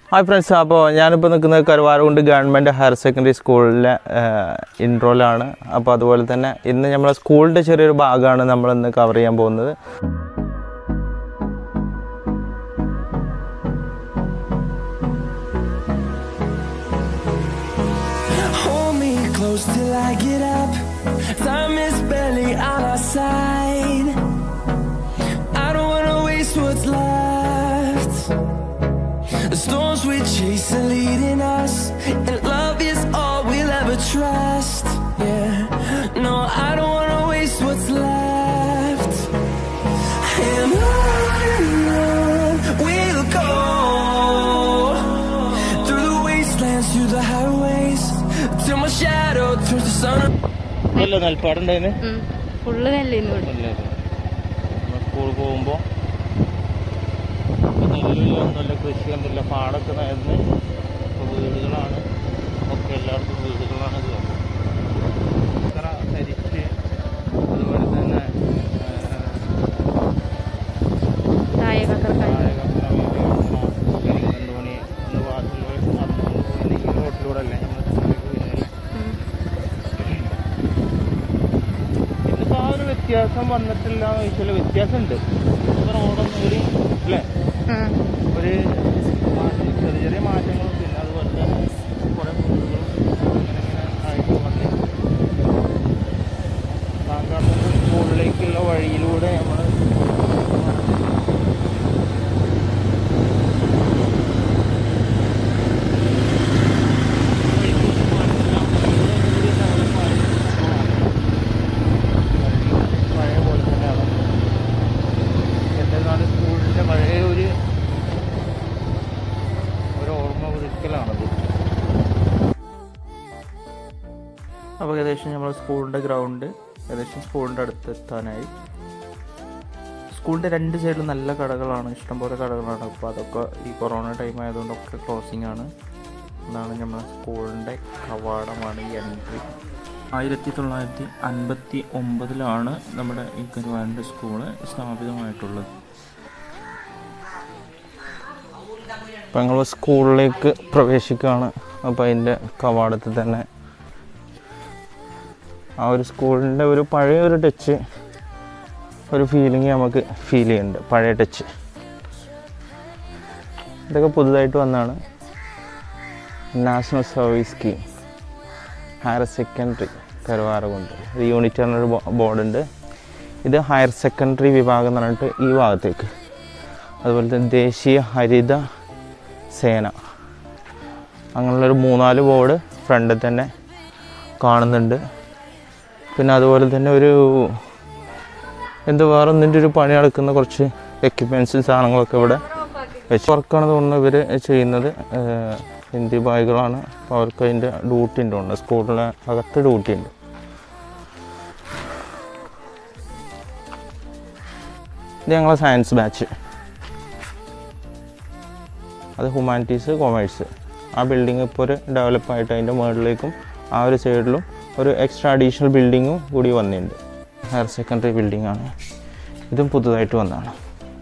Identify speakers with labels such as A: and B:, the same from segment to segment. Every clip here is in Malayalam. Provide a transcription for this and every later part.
A: ഹായ് ഫ്രണ്ട്സ് അപ്പോൾ ഞാനിപ്പോൾ നിൽക്കുന്നത് കരുവാരകുണ്ട് ഗവൺമെൻറ് ഹയർ സെക്കൻഡറി സ്കൂളിലെ ഇൻട്രോയിലാണ് അപ്പോൾ അതുപോലെ തന്നെ ഇന്ന് നമ്മളെ സ്കൂളിൻ്റെ ചെറിയൊരു ഭാഗമാണ് നമ്മൾ ഇന്ന് കവർ ചെയ്യാൻ പോകുന്നത്
B: Hold me close till I get up. Time is barely on our side. I don't wanna waste what's left. The storms we chase are leading us, and love is all we'll ever trust. Yeah, no, I don't wanna waste what's left. And on and on we'll go through the wastelands, through the highways, till my shadow turns to sun.
A: ഇതല്ലേ നെൽപ്പാടുണ്ടായിന്
C: ഫുള്ള് നെല്ലിന്ന് ഇവിടെ
A: സ്കൂളിൽ പോകുമ്പോൾ നെല്ലില്ല ഒന്നുമില്ല കൃഷി ഒന്നുമില്ല പാടൊക്കെ നേർന്ന് ഇപ്പോൾ വീടുകളാണ് ഒക്കെ എല്ലായിടത്തും വീടുകളാണ് ഇത് ഇത്ര ധരിച്ച് അതുപോലെ തന്നെ
C: താഴെ കക്കറക്കായി
A: രണ്ടുമണി ഒന്ന് വാതിൽ നടന്നുകൊണ്ട് പോയി ഈ റോട്ടിലൂടെ അല്ലേ നമ്മൾ പോയതല്ലേ ഇന്നിപ്പോൾ ആ ഒരു വ്യത്യാസം വന്നിട്ടില്ല എന്ന് ചോദിച്ചാൽ വ്യത്യാസമുണ്ട് ഇപ്പൊ റോഡൊന്നും ഒരു അല്ലേ ഒരു മാറ്റം ചെറിയ ചെറിയ മാറ്റങ്ങളും പിന്നെ അതുപോലെ തന്നെ കുറേ വീടുകളും ഇങ്ങനെ ഇങ്ങനെ ആയിട്ട് വന്നേ താങ്കാട്ടും സ്കൂളിലേക്കുള്ള വഴിയിലൂടെ നമ്മൾ പഴയ പോലെ തന്നെയാണ് എന്നിരുന്നാലും സ്കൂളിൻ്റെ പഴയ ഒരു ഒരു ഓർമ്മ പുതുക്കലാണത് അപ്പോൾ ഏകദേശം നമ്മൾ സ്കൂളിൻ്റെ ഗ്രൗണ്ട് ഏകദേശം സ്കൂളിൻ്റെ അടുത്ത് എത്താനായി സ്കൂളിൻ്റെ രണ്ട് സൈഡിലും നല്ല കടകളാണ് ഇഷ്ടംപോലെ കടകളാണ് അപ്പോൾ അതൊക്കെ ഈ കൊറോണ ടൈം ആയതുകൊണ്ടൊക്കെ ക്ലോസിംഗ് ആണ് ഇതാണ് നമ്മുടെ സ്കൂളിൻ്റെ കവാടമാണ് ഈ എൻട്രി ആയിരത്തി തൊള്ളായിരത്തി അൻപത്തി ഒമ്പതിലാണ് നമ്മുടെ ഈ കരുവാരൻ്റെ സ്കൂള് സ്ഥാപിതമായിട്ടുള്ളത് ഇപ്പം ഞങ്ങൾ സ്കൂളിലേക്ക് പ്രവേശിക്കുകയാണ് അപ്പോൾ അതിൻ്റെ കവാടത്തിൽ തന്നെ ആ ഒരു സ്കൂളിൻ്റെ ഒരു പഴയ ഒരു ടച്ച് ഒരു ഫീലിംഗ് നമുക്ക് ഫീൽ ചെയ്യുന്നുണ്ട് പഴയ ടച്ച് ഇതൊക്കെ പുതുതായിട്ട് വന്നതാണ് national service scheme higher secondary Karuvarakundu ഒരു യൂണിറ്റ് പറഞ്ഞൊരു ബോർഡുണ്ട് ഇത് ഹയർ സെക്കൻഡറി വിഭാഗം എന്ന് പറഞ്ഞിട്ട് ഈ ഭാഗത്തേക്ക് അതുപോലെ തന്നെ ദേശീയ ഹരിത സേന അങ്ങനെയുള്ളൊരു മൂന്നാല് ബോർഡ് ഫ്രണ്ടിൽ തന്നെ കാണുന്നുണ്ട് പിന്നെ അതുപോലെ തന്നെ ഒരു എന്ത് വേറെ ഒന്നിൻ്റെ ഒരു പണി നടക്കുന്ന കുറച്ച് എക്യുപ്മെൻറ്റ്സും സാധനങ്ങളൊക്കെ ഇവിടെ വെച്ച് വർക്കാണ് തോന്നുന്നു ഇവർ ചെയ്യുന്നത് ഏഹ് ഹിന്ദി ബായികളാണ് അപ്പോൾ അവർക്ക് അതിൻ്റെ ഡ്യൂട്ടി ഉണ്ട് തോന്നുന്നു സ്കൂളിലെ അകത്ത് ഡ്യൂട്ടി ഉണ്ട് ഇത് ഞങ്ങളെ സയൻസ് ബാച്ച് അത് ഹ്യൂമാനിറ്റീസ് കൊമേഴ്സ് ആ ബിൽഡിംഗ് ഇപ്പോൾ ഒരു ഡെവലപ്പായിട്ട് അതിൻ്റെ മുകളിലേക്കും ആ ഒരു സൈഡിലും ഒരു എക്സ്ട്രാ അഡീഷണൽ ബിൽഡിങ്ങും കൂടി വന്നിട്ടുണ്ട് ഹയർ സെക്കൻഡറി ബിൽഡിംഗ് ആണ് ഇതും പുതുതായിട്ട് വന്നതാണ്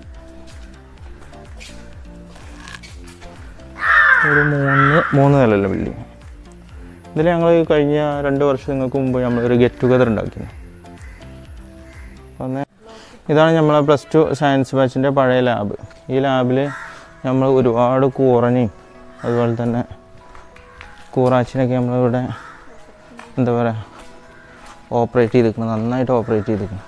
A: ഒരു മൂന്ന് മൂന്ന് നിലയുള്ള ബിൽഡിംഗ് ഇതിൽ ഞങ്ങൾ കഴിഞ്ഞ രണ്ട് വർഷങ്ങൾക്ക് മുമ്പ് നമ്മളൊരു ഗെറ്റ് ടുഗദർ ഉണ്ടാക്കിയിരുന്നു അന്ന് ഇതാണ് നമ്മളെ പ്ലസ് ടു സയൻസ് ബാച്ചിൻ്റെ പഴയ ലാബ് ഈ ലാബിൽ നമ്മൾ ഒരുപാട് കൂറനെയും അതുപോലെ തന്നെ കൂറാച്ചിനൊക്കെ നമ്മളിവിടെ എന്താ പറയുക ഓപ്പറേറ്റ് ചെയ്തിരിക്കണം നന്നായിട്ട് ഓപ്പറേറ്റ് ചെയ്തിരിക്കണം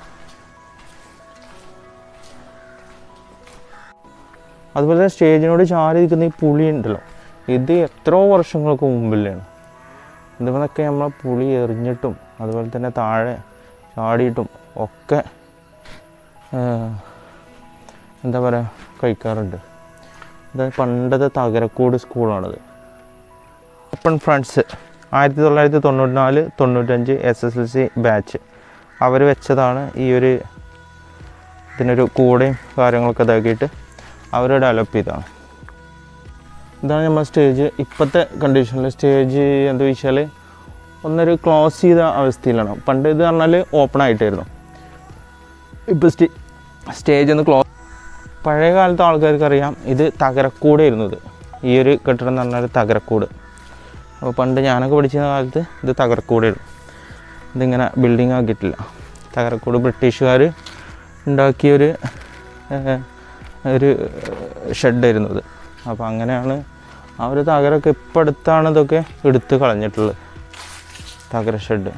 A: അതുപോലെ തന്നെ സ്റ്റേജിനോട് ചാരി നിൽക്കുന്ന ഈ പുളി ഉണ്ടല്ലോ ഇത് എത്രയോ വർഷങ്ങൾക്ക് മുമ്പിലാണ് ഇതിനൊക്കെ നമ്മളെ പുളി എറിഞ്ഞിട്ടും അതുപോലെ തന്നെ താഴെ ചാടിയിട്ടും ഒക്കെ ഏഹ്, എന്താ പറയുക കഴിക്കാറുണ്ട് ഇത് പണ്ടത്തെ തകരക്കോട് സ്കൂളാണത് ഓപ്പൺ ഫ്രണ്ട്സ് ആയിരത്തി തൊള്ളായിരത്തി തൊണ്ണൂറ്റി നാല് തൊണ്ണൂറ്റഞ്ച് S S L C batch അവർ വെച്ചതാണ് ഈ ഒരു ഇതിനൊരു കൂടെയും കാര്യങ്ങളൊക്കെ ഇതാക്കിയിട്ട് അവർ ഡെവലപ്പ് ചെയ്തതാണ് ഇതാണ് നമ്മൾ സ്റ്റേജ് ഇപ്പോഴത്തെ കണ്ടീഷനിൽ സ്റ്റേജ് എന്താ വെച്ചാൽ ഒന്നൊരു ക്ലോസ് ചെയ്ത അവസ്ഥയിലാണ് പണ്ട് ഇത് പറഞ്ഞാൽ ഓപ്പൺ ആയിട്ടായിരുന്നു ഇപ്പോൾ സ്റ്റേ സ്റ്റേജ് ഒന്ന് ക്ലോസ് പഴയ കാലത്തെ ആൾക്കാർക്ക് അറിയാം ഇത് തകരക്കൂടായിരുന്നു ഇത് ഈ ഒരു കെട്ടിടം എന്ന് പറഞ്ഞാൽ തകരക്കൂട് അപ്പോൾ പണ്ട് ഞാനൊക്കെ പഠിച്ചിരുന്ന കാലത്ത് ഇത് തകരക്കൂടായിരുന്നു ഇതിങ്ങനെ ബിൽഡിംഗ് ആക്കിയിട്ടില്ല തകരക്കൂട് ബ്രിട്ടീഷുകാർ ഉണ്ടാക്കിയൊരു ഏഹ്, ഒരു ഷെഡായിരുന്നു ഇത് അപ്പോൾ അങ്ങനെയാണ് ആ ഒരു തകരമൊക്കെ ഇപ്പം അടുത്താണ് ഇതൊക്കെ എടുത്ത് കളഞ്ഞിട്ടുള്ളത് തകര ഷെഡ്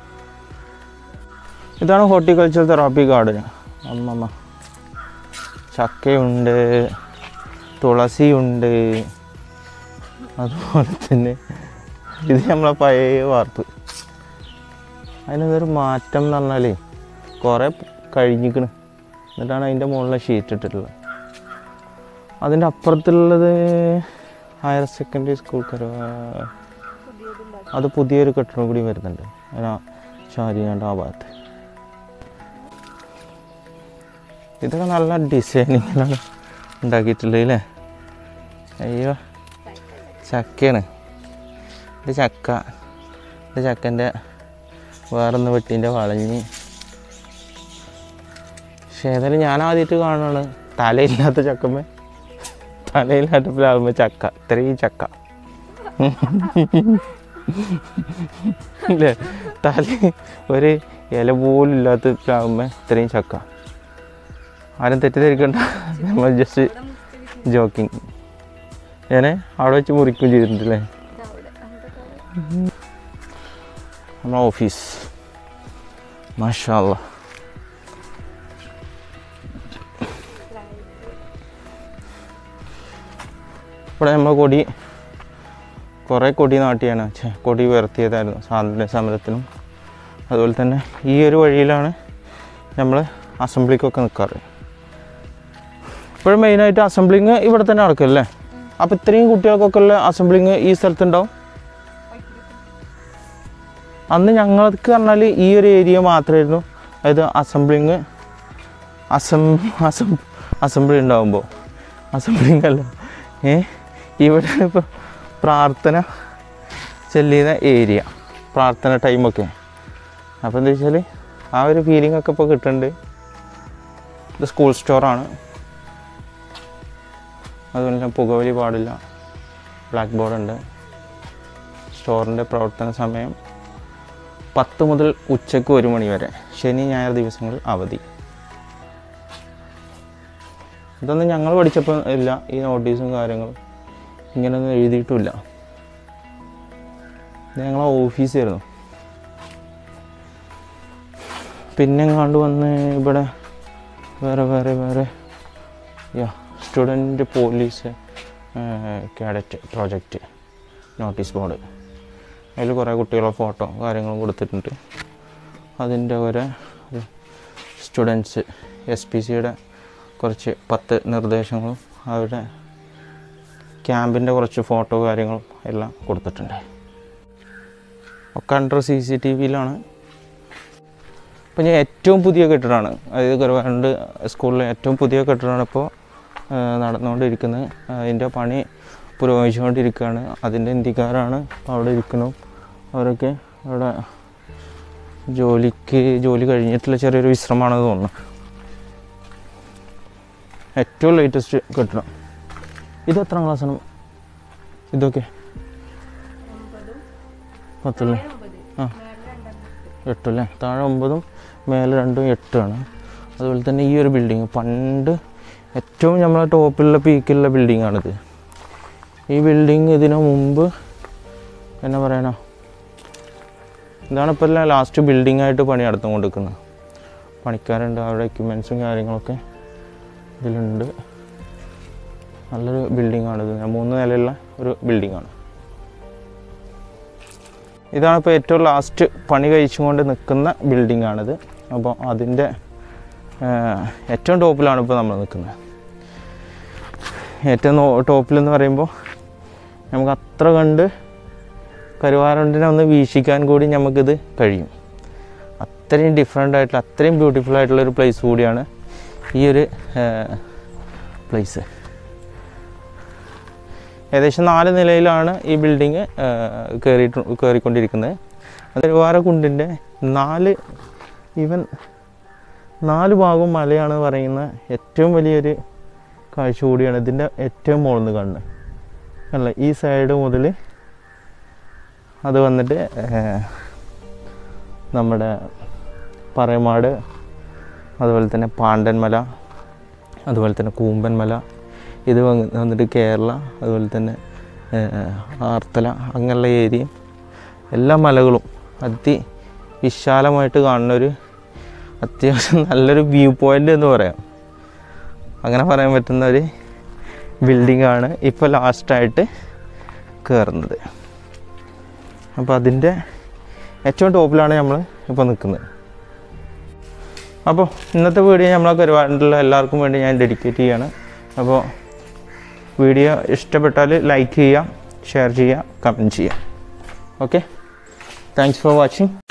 A: ഇതാണ് ഹോർട്ടിക്കൾച്ചർ തെറാപ്പി ഗാർഡൻ അമ്മമ്മ ചക്കയുണ്ട് തുളസിയുണ്ട് അതുപോലെ തന്നെ ഇത് നമ്മളെ പഴയ വാർപ്പ് അതിനൊരു മാറ്റം എന്ന് പറഞ്ഞാലേ കുറേ കഴിഞ്ഞിക്കണ് എന്നിട്ടാണ് അതിൻ്റെ മുകളിൽ ഷീറ്റ് ഇട്ടിട്ടുള്ളത് അതിൻ്റെ അപ്പുറത്തുള്ളത് ഹയർ സെക്കൻഡറി സ്കൂൾ കരുവ അത് പുതിയൊരു കെട്ടിടം കൂടി വരുന്നുണ്ട് അതിനാ ഷാരിയാണ്ട് ആ ഭാഗത്ത് ഇതൊക്കെ നല്ല ഡിസൈനിങ്ങിലാണ് ഉണ്ടാക്കിയിട്ടുള്ളത് അല്ലേ അയ്യോ ചക്കയാണ് ഇത് ചക്ക ഇത് ചക്കൻ്റെ വേറൊന്ന് വെട്ടീൻ്റെ വളഞ്ഞ് പക്ഷേ ഏതായാലും ഞാൻ ആദ്യമായിട്ട് കാണുകയാണ് തലയില്ലാത്ത ചക്കമ്മ തലയില്ലാത്ത പ്ലാവുമ്മ ചക്ക ഇത്രയും ചക്ക ഇല്ലേ തല ഒരു ഇല പോലും ഇല്ലാത്ത പ്ലാവുമ്മ ഇത്രയും ചക്ക ആരും തെറ്റിദ്ധരിക്കണ്ട നമ്മൾ ജസ്റ്റ് ജോക്കിങ് ഞാൻ അവിടെ വെച്ച് മുറിക്കുകയും ചെയ്തിട്ടുണ്ടല്ലേ നമ്മളെ ഓഫീസ് മാഷാല്ല ഇവിടെ നമ്മൾ കൊടി കുറേ കൊടി നാട്ടിയാണ് ഛെ, കൊടി ഉയർത്തിയതായിരുന്നു സ്വാതന്ത്ര്യ സമരത്തിനും അതുപോലെ തന്നെ ഈ ഒരു വഴിയിലാണ് നമ്മൾ അസംബ്ലിക്കൊക്കെ നിൽക്കാറ് ഇപ്പോഴും മെയിനായിട്ട് അസംബ്ലിങ് ഇവിടെ തന്നെ നടക്കുമല്ലേ അപ്പോൾ ഇത്രയും കുട്ടികൾക്കൊക്കെ ഉള്ള അസംബ്ലിങ് ഈ സ്ഥലത്തുണ്ടാവും അന്ന് ഞങ്ങൾക്ക് പറഞ്ഞാൽ ഈ ഒരു ഏരിയ മാത്രമായിരുന്നു അതായത് അസംബ്ലിങ് അസം അസം അസംബ്ലി ഉണ്ടാകുമ്പോൾ അസംബ്ലിങ് അല്ല ഏ ഇവിടെ ഇപ്പോൾ പ്രാർത്ഥന ചെല്ലുന്ന ഏരിയ പ്രാർത്ഥന ടൈമൊക്കെ അപ്പോൾ എന്താ വെച്ചാൽ ആ ഒരു ഫീലിംഗ് ഒക്കെ ഇപ്പോൾ കിട്ടുന്നുണ്ട് ഇത് സ്കൂൾ സ്റ്റോറാണ് അതുപോലെ തന്നെ പുകവലി പാടില്ല ബ്ലാക്ക് ബോർഡ് ഉണ്ട് സ്റ്റോറിൻ്റെ പ്രവർത്തന സമയം പത്ത് മുതൽ ഉച്ചയ്ക്ക് ഒരു മണി വരെ ശനി ഞായർ ദിവസങ്ങളിൽ അവധി ഇതൊന്നും ഞങ്ങൾ പഠിച്ചപ്പോൾ ഇല്ല ഈ നോട്ടീസും കാര്യങ്ങളും ഇങ്ങനെയൊന്നും എഴുതിയിട്ടുമില്ല ഇത് ഞങ്ങളെ ഓഫീസായിരുന്നു പിന്നെ എങ്ങാണ്ട് വന്ന് ഇവിടെ വേറെ വേറെ വേറെ യാ student police cadet project notice board അതിൽ കുറേ കുട്ടികളുടെ ഫോട്ടോ കാര്യങ്ങളും കൊടുത്തിട്ടുണ്ട് അതിൻ്റെ ഒരു സ്റ്റുഡൻസ് എസ് പി സിയുടെ കുറച്ച് പത്ത് നിർദ്ദേശങ്ങളും അവരുടെ ക്യാമ്പിൻ്റെ കുറച്ച് ഫോട്ടോ കാര്യങ്ങളും എല്ലാം കൊടുത്തിട്ടുണ്ട് ഒക്കെ അണ്ടർ സി സി ടി വിയിലാണ് ഇപ്പം ഞാൻ ഏറ്റവും പുതിയ കെട്ടിടമാണ് അതായത് ഗർവാണ്ട് സ്കൂളിലെ ഏറ്റവും പുതിയ കെട്ടിടമാണ് ഇപ്പോൾ നടന്നുകൊണ്ടിരിക്കുന്നത് അതിൻ്റെ പണി പുരോഗമിച്ചുകൊണ്ടിരിക്കുകയാണ് അതിൻ്റെ ഇന്ത്യക്കാരാണ് ഇപ്പോൾ അവിടെ ഇരിക്കുന്നു അവരൊക്കെ അവിടെ ജോലിക്ക് ജോലി കഴിഞ്ഞിട്ടുള്ള ചെറിയൊരു വിശ്രമമാണെന്ന് തോന്നുന്നു ഏറ്റവും ലേറ്റസ്റ്റ് കെട്ടിടം ഇത് എത്ര ക്ലാസ്സാണ് ഇതൊക്കെ പത്തല്ലേ ആ എട്ടല്ലേ താഴെ ഒമ്പതും മേലെ രണ്ടും എട്ടാണ് അതുപോലെ തന്നെ ഈ ഒരു ബിൽഡിങ് പണ്ട് ഏറ്റവും നമ്മളെ ടോപ്പിലുള്ള പീക്കിലുള്ള ബിൽഡിങ്ങാണിത് ഈ ബിൽഡിങ് ഇതിനു മുമ്പ് എന്നാ പറയണ ഇതാണ് ഇപ്പോൾ ലാസ്റ്റ് ബിൽഡിംഗ് ആയിട്ട് പണി നടത്തുകൊണ്ടിരിക്കുന്നത് പണിക്കാരുണ്ട് അവരുടെ എക്യുപ്മെൻസും കാര്യങ്ങളൊക്കെ ഇതിലുണ്ട് നല്ലൊരു ബിൽഡിങ്ങാണിത് മൂന്ന് നിലയുള്ള ഒരു ബിൽഡിങ്ങാണ് ഇതാണ് ഇപ്പോൾ ഏറ്റവും ലാസ്റ്റ് പണി കഴിച്ചുകൊണ്ട് നിൽക്കുന്ന ബിൽഡിങ്ങാണിത് അപ്പോൾ അതിൻ്റെ ഏറ്റവും ടോപ്പിലാണ് ഇപ്പോൾ നമ്മൾ നിൽക്കുന്നത് ഏറ്റവും ടോപ്പിൽ എന്ന് പറയുമ്പോൾ നമുക്ക് അത്ര കണ്ട് കരുവാരണ്ടിനെ ഒന്ന് വീക്ഷിക്കാൻ കൂടി നമുക്കിത് കഴിയും അത്രയും ഡിഫറെൻ്റ് ആയിട്ടുള്ള അത്രയും ബ്യൂട്ടിഫുൾ ആയിട്ടുള്ള ഒരു പ്ലേസ് കൂടിയാണ് ഈ ഒരു പ്ലേസ് ഏകദേശം നാല് നിലയിലാണ് ഈ ബിൽഡിങ് കയറിയിട്ട് കയറിക്കൊണ്ടിരിക്കുന്നത് അത് കരുവാരക്കുണ്ടിൻ്റെ നാല് ഈവൻ നാല് ഭാഗവും മലയാണ് പറയുന്ന ഏറ്റവും വലിയൊരു കാഴ്ച കൂടിയാണ് ഇതിൻ്റെ ഏറ്റവും മുകളിൽ നിന്ന് കാണുന്നത് അല്ല ഈ സൈഡ് മുതൽ അത് വന്നിട്ട് ഏർ, നമ്മുടെ പറയമാട് അതുപോലെ തന്നെ പാണ്ടൻമല അതുപോലെ തന്നെ കൂമ്പൻമല ഇത് വന്ന് വന്നിട്ട് കേരള അതുപോലെ തന്നെ ഏർ, ആർത്തല അങ്ങനെയുള്ള ഏരിയയും എല്ലാ മലകളും അതി വിശാലമായിട്ട് കാണുന്ന ഒരു അത്യാവശ്യം നല്ലൊരു വ്യൂ പോയിൻ്റ് എന്ന് പറയാം അങ്ങനെ പറയാൻ പറ്റുന്ന ഒരു ബിൽഡിംഗ് ആണ് ഇപ്പോൾ ലാസ്റ്റായിട്ട് കയറുന്നത് അപ്പോൾ അതിൻ്റെ ഏറ്റവും ടോപ്പിലാണ് നമ്മൾ ഇപ്പോൾ നിൽക്കുന്നത് അപ്പോൾ ഇന്നത്തെ വീഡിയോ നമ്മളെ പരിപാടിയുള്ള എല്ലാവർക്കും വേണ്ടി ഞാൻ ഡെഡിക്കേറ്റ് ചെയ്യാണ് അപ്പോൾ വീഡിയോ ഇഷ്ടപ്പെട്ടാൽ ലൈക്ക് ചെയ്യുക ഷെയർ ചെയ്യുക കമൻറ്റ് ചെയ്യുക ഓക്കെ താങ്ക്സ് ഫോർ വാച്ചിങ്